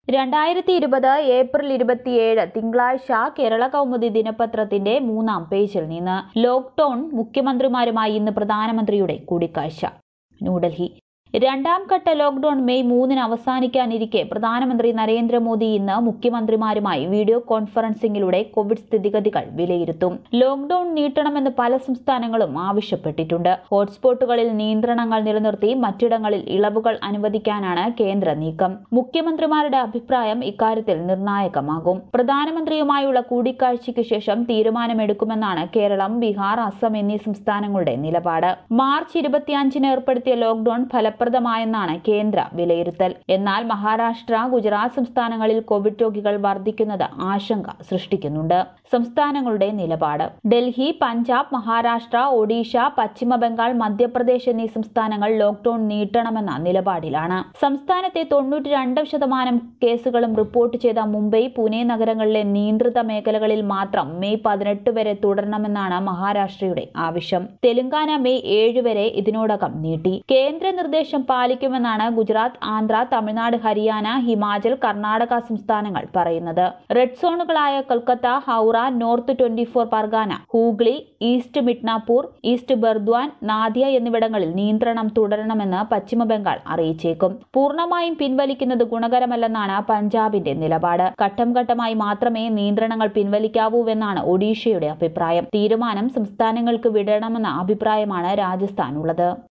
രണ്ടായിരത്തി ഇരുപത് ഏപ്രിൽ ഇരുപത്തിയേഴ് തിങ്കളാഴ്ച കേരള കൗമുദി ദിനപത്രത്തിന്റെ മൂന്നാം പേജിൽ നിന്ന് ലോക്ഡൌൺ മുഖ്യമന്ത്രിമാരുമായി ഇന്ന് പ്രധാനമന്ത്രിയുടെ കൂടിക്കാഴ്ച ന്യൂഡൽഹി രണ്ടാം ഘട്ട ലോക്ഡൌൺ മെയ് മൂന്നിന് അവസാനിക്കാനിരിക്കെ പ്രധാനമന്ത്രി നരേന്ദ്രമോദി ഇന്ന് മുഖ്യമന്ത്രിമാരുമായി വീഡിയോ കോൺഫറൻസിംഗിലൂടെ കോവിഡ് സ്ഥിതിഗതികൾ വിലയിരുത്തും ലോക്ഡൌൺ നീട്ടണമെന്ന് പല സംസ്ഥാനങ്ങളും ആവശ്യപ്പെട്ടിട്ടുണ്ട് ഹോട്ട്സ്പോട്ടുകളിൽ നിയന്ത്രണങ്ങൾ നിലനിർത്തി മറ്റിടങ്ങളിൽ ഇളവുകൾ അനുവദിക്കാനാണ് കേന്ദ്ര നീക്കം മുഖ്യമന്ത്രിമാരുടെ അഭിപ്രായം ഇക്കാര്യത്തിൽ നിർണായകമാകും പ്രധാനമന്ത്രിയുമായുള്ള കൂടിക്കാഴ്ചയ്ക്ക് ശേഷം തീരുമാനമെടുക്കുമെന്നാണ് കേരളം ബീഹാർ അസം എന്നീ സംസ്ഥാനങ്ങളുടെ നിലപാട് മാർച്ച് ഇരുപത്തിയഞ്ചിന് ഏർപ്പെടുത്തിയ ലോക്ഡൌൺ ഫലപ്രദമായെന്നാണ് കേന്ദ്ര വിലയിരുത്തൽ എന്നാൽ മഹാരാഷ്ട്ര ഗുജറാത്ത് സംസ്ഥാനങ്ങളിൽ കോവിഡ് രോഗികൾ വർദ്ധിക്കുന്നത് ആശങ്ക സൃഷ്ടിക്കുന്നുണ്ട് സംസ്ഥാനങ്ങളുടെ നിലപാട് ഡൽഹി പഞ്ചാബ് മഹാരാഷ്ട്ര ഒഡീഷ പശ്ചിമ ബംഗാൾ മധ്യപ്രദേശ് എന്നീ സംസ്ഥാനങ്ങൾ ലോക്ഡൌൺ നീട്ടണമെന്ന നിലപാടിലാണ് സംസ്ഥാനത്തെ തൊണ്ണൂറ്റി രണ്ട് ശതമാനം കേസുകളും റിപ്പോർട്ട് ചെയ്ത മുംബൈ പൂനെ നഗരങ്ങളിലെ നിയന്ത്രിത മേഖലകളിൽ മാത്രം മെയ് പതിനെട്ട് വരെ തുടരണമെന്നാണ് മഹാരാഷ്ട്രയുടെ ആവശ്യം തെലങ്കാന മെയ് ഏഴ് വരെ ഇതിനോടകം നീട്ടി കേന്ദ്ര നിർദ്ദേശം പാലിക്കുമെന്നാണ് ഗുജറാത്ത് ആന്ധ്ര തമിഴ്നാട് ഹരിയാന ഹിമാചൽ കർണാടക സംസ്ഥാനങ്ങൾ പറയുന്നത് റെഡ് സോണുകളായ Kolkata Howrah north twenty four Pargana Hooghly east Midnapore east Burdwan Nadia എന്നിവിടങ്ങളിൽ നിയന്ത്രണം തുടരണമെന്ന് പശ്ചിമബംഗാൾ അറിയിച്ചേക്കും പൂർണ്ണമായും പിൻവലിക്കുന്നത് ഗുണകരമല്ലെന്നാണ് പഞ്ചാബിന്റെ നിലപാട് ഘട്ടം ഘട്ടമായി മാത്രമേ നിയന്ത്രണങ്ങൾ പിൻവലിക്കാവൂവെന്നാണ് ഒഡീഷയുടെ അഭിപ്രായം തീരുമാനം സംസ്ഥാനങ്ങൾക്ക് വിടണമെന്ന അഭിപ്രായമാണ് രാജസ്ഥാനുള്ളത്